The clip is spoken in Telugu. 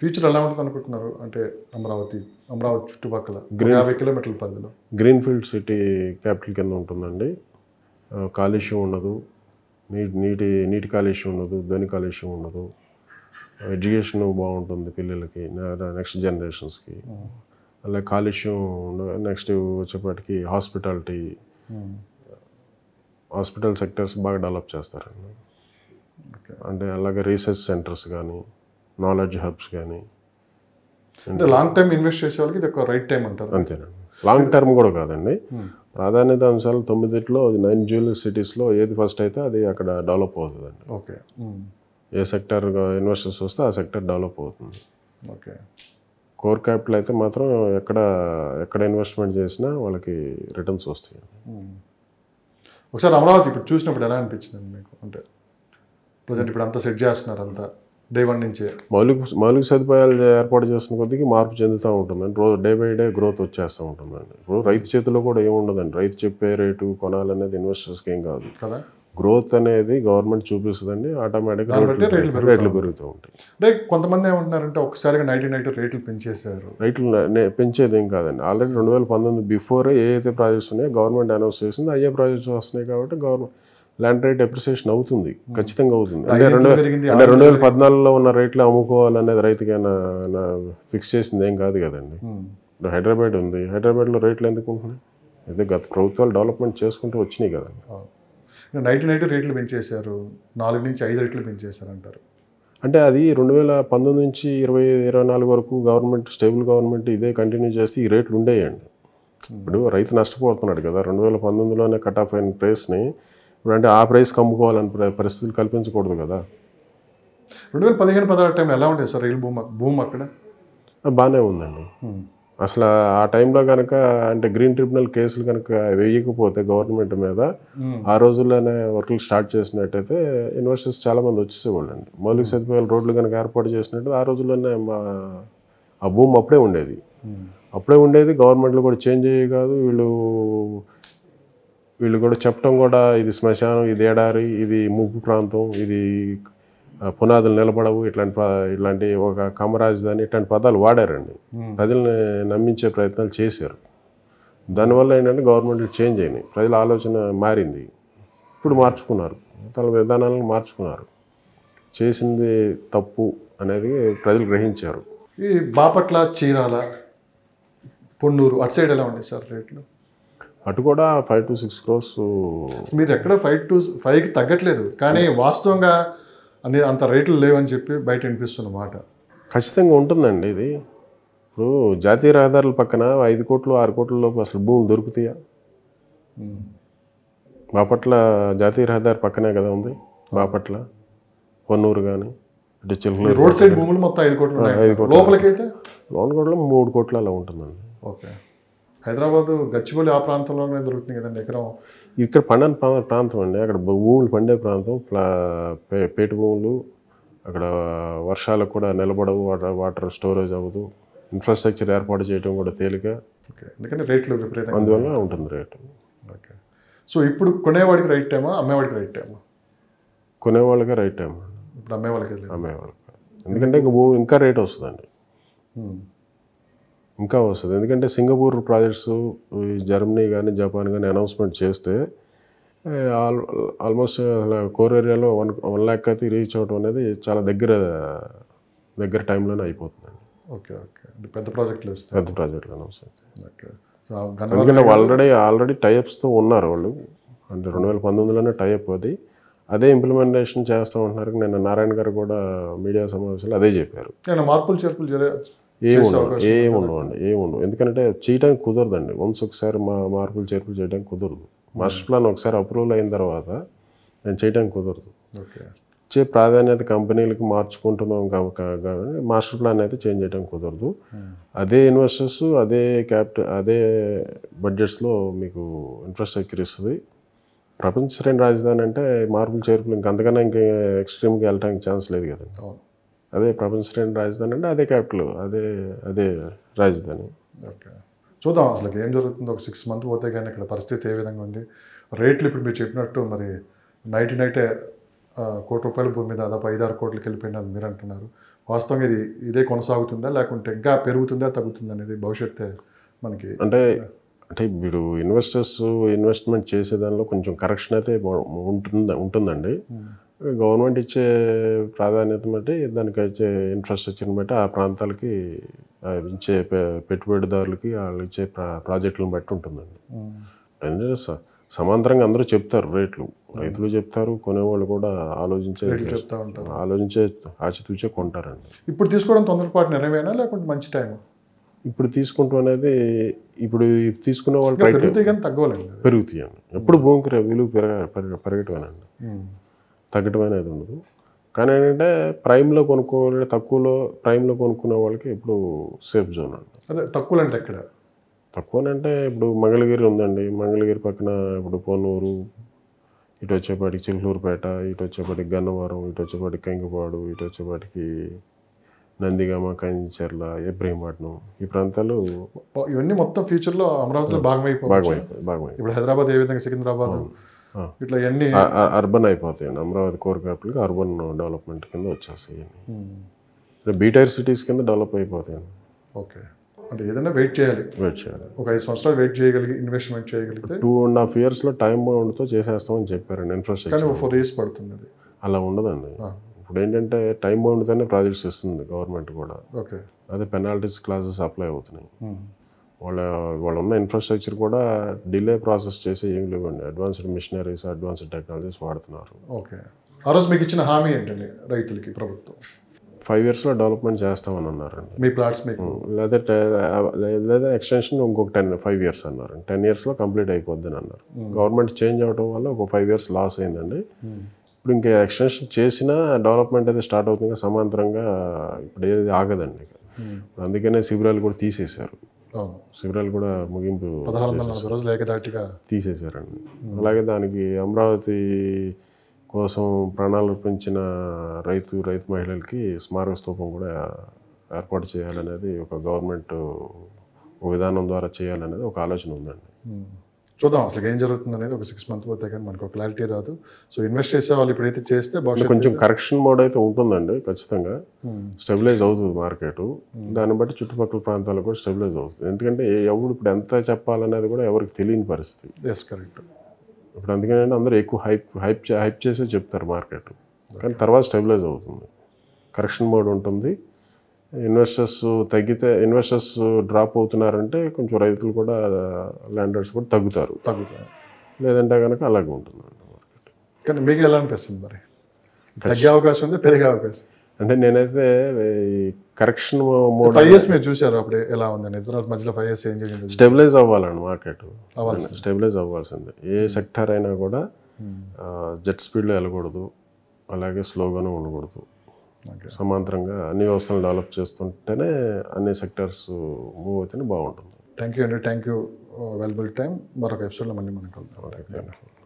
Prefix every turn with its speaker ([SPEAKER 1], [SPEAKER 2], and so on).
[SPEAKER 1] ఫ్యూచర్ ఎలా ఉంటుంది అనుకుంటున్నారు అంటే అమరావతి అమరావతి చుట్టుపక్కల
[SPEAKER 2] Green-
[SPEAKER 1] యాభై కిలోమీటర్ల పరిధిలో
[SPEAKER 2] గ్రీన్ఫీల్డ్ సిటీ క్యాపిటల్ కింద ఉంటుందండి ఆ, కాలుష్యం ఉండదు నీటి నీటి నీటి కాలుష్యం ఉండదు ధ్వని కాలుష్యం ఉండదు ఎడ్యుకేషన్ బాగుంటుంది పిల్లలకి నెక్స్ట్ జనరేషన్స్కి అలాగే కాలుష్యం నెక్స్ట్ వచ్చేప్పటికి హాస్పిటాలిటీ హాస్పిటల్ సెక్టర్స్ బాగా డెవలప్ చేస్తారండి
[SPEAKER 1] ఓకే
[SPEAKER 2] అంటే అలాగే రీసెర్చ్ సెంటర్స్ కానీ నాలెడ్జ్ హబ్స్ కానీ
[SPEAKER 1] అంటే లాంగ్ టైం ఇన్వెస్ట్ చేసే వాళ్ళకి ఇది ఒక రైట్ టైం అంటారు
[SPEAKER 2] అంతేనండి లాంగ్ టర్మ్ కూడా కాదండి ప్రాధాన్యత అంశాలు తొమ్మిదిట్లో నైన్ జ్యువెలరీ సిటీస్లో ఏది ఫస్ట్ అయితే అది అక్కడ డెవలప్ అవుతుందండి
[SPEAKER 1] ఓకే
[SPEAKER 2] ఏ సెక్టర్ ఇన్వెస్టర్స్ వస్తే ఆ సెక్టర్ డెవలప్ అవుతుంది
[SPEAKER 1] ఓకే
[SPEAKER 2] కోర్ క్యాపిటల్ అయితే మాత్రం ఎక్కడ ఎక్కడ ఇన్వెస్ట్మెంట్ చేసినా వాళ్ళకి రిటర్న్స్ వస్తాయి
[SPEAKER 1] ఒకసారి అమరావతి ఇప్పుడు చూసినప్పుడు ఎలా అనిపించింది మీకు అంటే ప్రజెంట్ ఇప్పుడు అంతా సెట్ చేస్తున్నారు అంతా డే వన్ నుంచే
[SPEAKER 2] మౌలిక మౌలిక సదుపాయాలు ఏర్పాటు చేసిన కొద్దికి మార్పు చెందుతూ ఉంటుందండి రోజు డే బై డే గ్రోత్ వచ్చేస్తూ ఉంటుందండి ఇప్పుడు రైతు చేతిలో కూడా ఏముండదండి రైతు చెప్పే రేటు కొనాలనేది ఇన్వెస్టర్స్కి ఏం కాదు
[SPEAKER 1] కదా
[SPEAKER 2] గ్రోత్ అనేది గవర్నమెంట్ చూపిస్తుందండి ఆటోమేటిక్గా
[SPEAKER 1] దాన్ని బట్టి రేట్లు పెరుగుతూ
[SPEAKER 2] రేట్లు పెరుగుతూ ఉంటాయి
[SPEAKER 1] అంటే కొంతమంది ఏమంటున్నారంటే ఒకసారిగా నైన్టీ నైట్ రేట్లు పెంచేశారు
[SPEAKER 2] రైట్లు నే- నే- పెంచేది ఏం కాదండి ఆల్రెడీ రెండు వేల పంతొమ్మిది బిఫోర్ ఏ అయితే ప్రాజెక్ట్స్ ఉన్నాయో గవర్నమెంట్ అనౌన్స్ చేసింది అయ్యే ప్రాజెక్ట్స్ వస్తున్నాయి కాబట్టి గవర్నమెంట్ ల్యాండ్ రేట్ అప్రిసియేషన్ అవుతుంది ఖచ్చితంగా అవుతుంది అంటే
[SPEAKER 1] ఐదు
[SPEAKER 2] రెండు
[SPEAKER 1] రెట్లు పెరిగింది
[SPEAKER 2] అంటే రెండు వేల పద్నాలుగులో ఉన్న రేట్లు అమ్ముకోవాలనేది రైతుకైనా ఫిక్స్ చేసింది ఏం కాదు కదండి
[SPEAKER 1] ఉమ్.
[SPEAKER 2] ఇప్పుడు హైదరాబాద్ ఉంది హైదరాబాద్లో రేట్లు ఎందుకు ఉంటున్నాయి అయితే గత ప్రభుత్వాలు డెవలప్మెంట్ చేసుకుంటూ వచ్చినాయి కదండి
[SPEAKER 1] నైన్టీ నైట్ రేట్లు పెంచేశారు నాలుగు నుంచి ఐదు రేట్లు పెంచేశారు అంటారు
[SPEAKER 2] అంటే అది రెండు వేల పంతొమ్మిది నుంచి ఇరవై ఇరవై నాలుగు వరకు గవర్నమెంట్ స్టేబుల్ గవర్నమెంట్ ఇదే కంటిన్యూ చేస్తే ఈ రేట్లు ఉండేయండి ఇప్పుడు రైతు నష్టపోతున్నాడు కదా రెండు వేల పంతొమ్మిదిలోనే కట్ ఆఫ్ అయిన ప్రైస్ని ఇప్పుడు అంటే ఆ ప్రైస్కి అమ్ముకోవాలని ప్ర- పరిస్థితులు కల్పించకూడదు కదా
[SPEAKER 1] రెండు వేల పదిహేను పదహారు టైంలో ఎలా ఉంటుంది సార్ రైలు భూమి భూమి అక్కడ
[SPEAKER 2] అది బాగానే ఉందండి
[SPEAKER 1] ఉమ్.
[SPEAKER 2] అసలు ఆ టైంలో కనుక అంటే గ్రీన్ ట్రిబ్యునల్ కేసులు కనుక వేయకపోతే గవర్నమెంట్ మీద
[SPEAKER 1] ఉమ్.
[SPEAKER 2] ఆ రోజుల్లోనే వర్కులు స్టార్ట్ చేసినట్టయితే ఇన్వెస్టర్స్ చాలామంది వచ్చేసేవాళ్ళండి మౌలిక సదుపాయాలు రోడ్లు కనుక ఏర్పాటు చేసినట్టు ఆ రోజుల్లోనే మా ఆ భూమి అప్పుడే ఉండేది
[SPEAKER 1] ఉమ్.
[SPEAKER 2] అప్పుడే ఉండేది గవర్నమెంట్లు కూడా చేంజ్ అయ్యేవి కాదు వీళ్ళు వీళ్ళు కూడా చెప్పడం కూడా ఇది శ్మశానం ఇది ఎడారి ఇది ముప్పు ప్రాంతం ఇది ఆ, పునాదులు నిలబడవు ఇట్లాంటి ప- ఇట్లాంటి ఒక కమరాజధాని ఇట్లాంటి పదాలు వాడారండి
[SPEAKER 1] Hmm.
[SPEAKER 2] ప్రజల్ని నమ్మించే ప్రయత్నాలు చేశారు దానివల్ల ఏంటంటే గవర్నమెంట్లు చేంజ్ అయినాయి ప్రజల ఆలోచన మారింది ఇప్పుడు మార్చుకున్నారు తన విధానాలను మార్చుకున్నారు చేసింది తప్పు అనేది ప్రజలు గ్రహించారు
[SPEAKER 1] ఈ బాపట్ల చీరాల పొన్నూరు అటు సైడ్ ఎలా ఉన్నాయి సార్ రేట్లు
[SPEAKER 2] అటు కూడా ఫైవ్ టు సిక్స్ క్రోర్స్
[SPEAKER 1] మీరు ఎక్కడ ఫైవ్ టు ఫైవ్కి తగ్గట్లేదు కానీ వాస్తవంగా అన్ని అంత రేట్లు లేవని చెప్పి బయట వినిపిస్తున్న మాట
[SPEAKER 2] ఖచ్చితంగా ఉంటుందండి ఇది ఇప్పుడు జాతీయ రహదారుల పక్కన ఐదు కోట్లు ఆరు కోట్ల లోపు అసలు భూములు దొరుకుతాయా
[SPEAKER 1] ఉమ్.
[SPEAKER 2] బాపట్ల జాతీయ రహదారి పక్కనే కదా ఉంది బాపట్ల పొన్నూరు కానీ ఇటు
[SPEAKER 1] ఈ
[SPEAKER 2] చిలుకలూరు
[SPEAKER 1] రోడ్ సైడ్ భూములు మొత్తం ఐదు కోట్లు ఉన్నాయి
[SPEAKER 2] ఐదు కోట్లు.
[SPEAKER 1] లోపలికైతే
[SPEAKER 2] లోన్ కూడా మూడు కోట్ల అలా ఉంటుందండి
[SPEAKER 1] ఓకే హైదరాబాద్ గచ్చిబౌలి ఆ ప్రాంతంలోనే దొరుకుతుంది కదండి ఎకరం
[SPEAKER 2] ఇక్కడ పండని ప్రా- ప్రాంతం అండి అక్కడ భూములు పండే ప్రాంతం ప్లా పే- పేట భూములు అక్కడ వర్షాలకు కూడా నిలబడవు వాటర్ వాటర్ స్టోరేజ్ అవ్వదు ఇన్ఫ్రాస్ట్రక్చర్ ఏర్పాటు చేయడం కూడా తేలిక
[SPEAKER 1] ఓకే ఎందుకంటే రేట్లు విపరీతంగా
[SPEAKER 2] అందువల్ల ఉంటుంది రేటు
[SPEAKER 1] ఓకే సో ఇప్పుడు కొనేవాడికి రైట్ టైమా అమ్మేవాడికి రైట్ టైమా
[SPEAKER 2] కొనేవాళ్ళకే రైట్ టైం
[SPEAKER 1] ఇప్పుడు అమ్మేవాళ్ళకి లేదు
[SPEAKER 2] అమ్మేవాళ్ళకి ఎందుకంటే ఇంకా భూమి ఇంకా రేట్ వస్తుందండి
[SPEAKER 1] ఉమ్.
[SPEAKER 2] ఇంకా వస్తుంది ఎందుకంటే సింగపూర్ ప్రాజెక్ట్స్ ఈ జర్మనీ కానీ జపాన్ కానీ అనౌన్స్మెంట్ చేస్తే ఏ, ఆల్ ఆల్మోస్ట్ కోర్ ఏరియాలో వన్ వన్ ల్యాక్ అయితే రీచ్ అవడం అనేది చాలా దగ్గర దగ్గర టైంలోనే అయిపోతుందండి
[SPEAKER 1] ఓకే ఓకే అంటే పెద్ద ప్రాజెక్టులు వస్తాయి
[SPEAKER 2] పెద్ద ప్రాజెక్టులు అనౌన్స్ అయితే
[SPEAKER 1] ఓకే సో ఆ గన్నవరం
[SPEAKER 2] ఎందుకంటే ఆల్రెడీ ఆల్రెడీ టైప్స్తో ఉన్నారు వాళ్ళు అంటే రెండు వేల పంతొమ్మిదిలోనే టైప్ అది అదే ఇంప్లిమెంటేషన్ చేస్తూ ఉంటున్నారు నిన్న నారాయణ గారు కూడా మీడియా సమావేశంలో అదే చెప్పారు
[SPEAKER 1] నేను మార్పులు చేర్పులు జరి
[SPEAKER 2] ఏం
[SPEAKER 1] చేసే
[SPEAKER 2] ఉండవు
[SPEAKER 1] అవకాశం
[SPEAKER 2] ఏం ఉండవండి ఏం ఉండవు ఎందుకంటే చేయడానికి కుదరదండి వన్స్ ఒకసారి మా మార్పులు చేర్పులు చేయడానికి కుదరదు మాస్టర్ ప్లాన్ ఒకసారి అప్రూవల్ అయిన తర్వాత నేను చేయడానికి కుదరదు
[SPEAKER 1] ఓకే
[SPEAKER 2] ఇచ్చే ప్రాధాన్యత కంపెనీలకు మార్చుకుంటున్నాం కా- కా- కానీ మాస్టర్ ప్లాన్ అయితే చేంజ్ చేయడానికి కుదరదు అదే ఇన్వెస్టర్స్ అదే క్యాపిటల్ అదే బడ్జెట్స్లో మీకు ఇన్ఫ్రాస్ట్రక్చర్ ఇస్తుంది ప్రపంచ శ్రేణి రాజధాని అంటే మార్పులు చేర్పులు ఇంక అంతకన్నా ఇంకా ఎక్స్ట్రీమ్కి వెళ్ళడానికి ఛాన్స్ లేదు కదండి
[SPEAKER 1] అవును
[SPEAKER 2] అదే ప్రపంచ శ్రేణి రాజధాని అంటే అదే క్యాపిటల్ అదే అదే రాజధాని
[SPEAKER 1] ఓకే చూద్దాం అసలు ఏం జరుగుతుందో ఒక సిక్స్ మంత్ పోతే కానీ ఇక్కడ పరిస్థితి ఏ విధంగా ఉంది రేట్లు ఇప్పుడు మీరు చెప్పినట్టు మరి నైట్ నైటే ఆ, కోటి రూపాయల భూమి మీద దాదాపు ఐదారు కోట్లకి వెళ్ళిపోయింది అని మీరు అంటున్నారు వాస్తవంగా ఇది ఇదే కొనసాగుతుందా లేకుంటే ఇంకా పెరుగుతుందా తగ్గుతుందా అనేది భవిష్యత్తు మనకి
[SPEAKER 2] అంటే అంటే ఇప్పుడు ఇన్వెస్టర్స్ ఇన్వెస్ట్మెంట్ చేసే దానిలో కొంచెం కరెక్షన్ అయితే మొ- ఉంటుంది ఉంటుందండి గవర్నమెంట్ ఇచ్చే ప్రాధాన్యత బట్టి దానికి వచ్చే ఇన్ఫ్రాస్ట్రక్చర్ని బట్టి ఆ ప్రాంతాలకి ఆ ఇచ్చే పె- పెట్టుబడిదారులకి వాళ్ళు ఇచ్చే ప్రా ప్రాజెక్టులను బట్టి ఉంటుందండి
[SPEAKER 1] ఉమ్,
[SPEAKER 2] ఎందుకంటే స- సమాంతరంగా అందరూ చెప్తారు రేట్లు రైతులు చెప్తారు కొనేవాళ్ళు కూడా ఆలోచించే
[SPEAKER 1] రేట్లు చెప్తా ఉంటారు
[SPEAKER 2] ఆలోచించే ఆచితూచే కొంటారండి
[SPEAKER 1] ఇప్పుడు తీసుకోవడం తొందరపాటు నెరవేనా లేకుంటే మంచి టైం
[SPEAKER 2] ఇప్పుడు తీసుకుంటాం అనేది ఇప్పుడు తీసుకునే వాళ్ళు రైట్
[SPEAKER 1] పెరిగితే కానీ తగ్గవాలండి అది.
[SPEAKER 2] పెరుగుతాయండి ఎప్పుడు భూమికి రే- విలువ పెరగ పెరగ పెరగటమేనండి
[SPEAKER 1] ఉమ్,
[SPEAKER 2] తగ్గటం అనేది ఉండదు కానీ ఏంటంటే ప్రైమ్లో కొనుక్కోవాలి తక్కువలో ప్రైమ్లో కొనుక్కునే వాళ్ళకి ఇప్పుడు సేఫ్ జోన్ అండి
[SPEAKER 1] అదే తక్కువ అంటే ఎక్కడ
[SPEAKER 2] తక్కువనంటే ఇప్పుడు మంగళగిరి ఉందండి మంగళగిరి పక్కన ఇప్పుడు పొన్నూరు ఇటు వచ్చేపాటికి చిలుకూరుపేట ఇటు వచ్చేపాటికి గన్నవరం ఇటు వచ్చేపాటికి కంకిపాడు ఇటు వచ్చేపాటికి నందిగామ కంచెర్ల ఇబ్రహీంపట్నం ఈ ప్రాంతాలు
[SPEAKER 1] ఇవన్నీ మొత్తం ఫ్యూచర్లో అమరావతిలో భాగమైపోవచ్చు
[SPEAKER 2] భాగమైపోయి భాగమైపోయి
[SPEAKER 1] ఇప్పుడు హైదరాబాద్ ఏ విధంగా సికింద్రాబాద్
[SPEAKER 2] ఆ.
[SPEAKER 1] ఇట్లా ఇవన్నీ
[SPEAKER 2] అ- అ- అర్బన్ అయిపోతాయండి అమరావతి కోర్ క్యాపిటల్కి అర్బన్ డెవలప్మెంట్ కింద వచ్చేస్తాయి
[SPEAKER 1] ఉమ్,
[SPEAKER 2] బీ టైర్ సిటీస్ కింద డెవలప్ అయిపోతాయండి
[SPEAKER 1] ఓకే అంటే ఏదైనా వెయిట్ చేయాలి
[SPEAKER 2] వెయిట్ చేయాలి
[SPEAKER 1] ఒక ఐదు సంవత్సరాలు వెయిట్ చేయగలిగి ఇన్వెస్ట్మెంట్ చేయగలిగితే
[SPEAKER 2] టూ అండ్ హాఫ్ ఇయర్స్లో టైం బౌండ్తో చేసేస్తామని చెప్పారండి
[SPEAKER 1] కానీ
[SPEAKER 2] ఇన్ఫ్రాస్ట్రక్చర్
[SPEAKER 1] ఒక ఫోర్ ఇయర్స్ పడుతుంది అది
[SPEAKER 2] అలా ఉండదండి
[SPEAKER 1] ఆ.
[SPEAKER 2] ఇప్పుడు ఏంటంటే టైం బౌండ్తోనే ప్రాజెక్ట్స్ ఇస్తుంది గవర్నమెంట్ కూడా
[SPEAKER 1] ఓకే
[SPEAKER 2] అదే పెనాల్టీస్ క్లాసెస్ అప్లై అవుతున్నాయి
[SPEAKER 1] ఉమ్,
[SPEAKER 2] వాళ్ళ వాళ్ళ ఉన్న ఇన్ఫ్రాస్ట్రక్చర్ కూడా డిలే ప్రాసెస్ చేసి ఏం లేవండి అడ్వాన్స్డ్ మిషనరీస్ అడ్వాన్స్డ్ టెక్నాలజీస్ వాడుతున్నారు
[SPEAKER 1] ఓకే ఆ రోజు మీకు ఇచ్చిన హామీ ఏంటండి రైతులకి ప్రభుత్వం
[SPEAKER 2] ఫైవ్ ఇయర్స్లో డెవలప్మెంట్ చేస్తామని అన్నారండి
[SPEAKER 1] మీ ప్లాట్స్ మీకు
[SPEAKER 2] లేదా టె- లేదా ఎక్స్టెన్షన్ ఇంకొక టెన్ ఫైవ్ ఇయర్స్ అన్నారు టెన్ ఇయర్స్లో కంప్లీట్ అయిపోద్దని అన్నారు గవర్నమెంట్ చేంజ్ అవడం వల్ల ఒక ఫైవ్ ఇయర్స్ లాస్ అయిందండి ఇప్పుడు ఇంకా ఎక్స్టెన్షన్ చేసినా డెవలప్మెంట్ అయితే స్టార్ట్ అవుతుంది ఇంకా సమాంతరంగా ఇప్పుడు ఏది ఆగదండి ఇక. ఇప్పుడు అందుకనే శిబిరాలు కూడా తీసేశారు
[SPEAKER 1] అవును
[SPEAKER 2] శిబిరాలు కూడా ముగింపు
[SPEAKER 1] పదహారు వందల నలభై రోజులు ఏకదాటిగా
[SPEAKER 2] తీసేశారండి అలాగే దానికి అమరావతి కోసం ప్రాణాలు అర్పించిన రైతు రైతు మహిళలకి స్మారక స్తూపం కూడా ఏర్పాటు చేయాలనేది ఒక గవర్నమెంట్ ఒక విధానం ద్వారా చేయాలనేది ఒక ఆలోచన ఉందండి
[SPEAKER 1] ఉమ్. చూద్దాం అసలు ఏం జరుగుతుంది అనేది ఒక సిక్స్ మంత్ పోతే కానీ మనకు క్లారిటీ రాదు సో ఇన్వెస్ట్ చేసే వాళ్ళు ఇప్పుడైతే చేస్తే భవిష్యత్తు
[SPEAKER 2] కొంచెం కరెక్షన్ మోడ్ అయితే ఉంటుందండి ఖచ్చితంగా
[SPEAKER 1] ఉమ్,
[SPEAKER 2] స్టెబిలైజ్ అవుతుంది మార్కెట్ దాన్ని బట్టి చుట్టుపక్కల ప్రాంతాలు కూడా స్టెబిలైజ్ అవుతుంది ఎందుకంటే ఏ- ఎవరు ఇప్పుడు ఎంత చెప్పాలనేది కూడా ఎవరికి తెలియని పరిస్థితి
[SPEAKER 1] ఎస్ కరెక్ట్
[SPEAKER 2] ఇప్పుడు అందుకని అందరూ ఎక్కువ హైప్ హైప్ చే- హైప్ చేసే చెప్తారు మార్కెట్ కానీ తర్వాత స్టెబిలైజ్ అవుతుంది కరెక్షన్ మోడ్ ఉంటుంది ఇన్వెస్టర్స్ తగ్గితే ఇన్వెస్టర్స్ డ్రాప్ అవుతున్నారంటే కొంచెం రైతులు కూడా ల్యాండర్స్ కూడా తగ్గుతారు
[SPEAKER 1] తగ్గుతుంది
[SPEAKER 2] లేదంటే కనుక అలాగే ఉంటుంది
[SPEAKER 1] కానీ మీకు ఎలా అనిపిస్తుంది మరి తగ్గే అవకాశం ఉంది పెరిగే అవకాశం
[SPEAKER 2] అంటే నేనైతే ఈ కరెక్షన్ మోడ్
[SPEAKER 1] ఫైవ్ ఇయర్స్ మీరు చూసారు అప్పుడు ఎలా ఉందని ఇద్దరు మధ్యలో ఫైవ్ ఇయర్స్ ఏం జరిగింది
[SPEAKER 2] స్టెబిలైజ్ అవ్వాలండి మార్కెట్
[SPEAKER 1] అవ్వాల్సింది.
[SPEAKER 2] స్టెబిలైజ్ అవ్వాల్సిందే ఏ సెక్టర్ అయినా కూడా జెట్ స్పీడ్లో వెళ్ళకూడదు అలాగే స్లోగానే ఉండకూడదు
[SPEAKER 1] ఓకే
[SPEAKER 2] సమాంతరంగా అన్ని వ్యవస్థలను డెవలప్ చేస్తుంటేనే అన్ని సెక్టర్స్ మూవ్ అయితేనే బాగుంటుంది
[SPEAKER 1] థ్యాంక్ యూ అండి థ్యాంక్ యూ వెల్బుల్ టైం మరొక ఎపిసోడ్లో మళ్ళీ మనం కలుద్దాం
[SPEAKER 2] Thank you.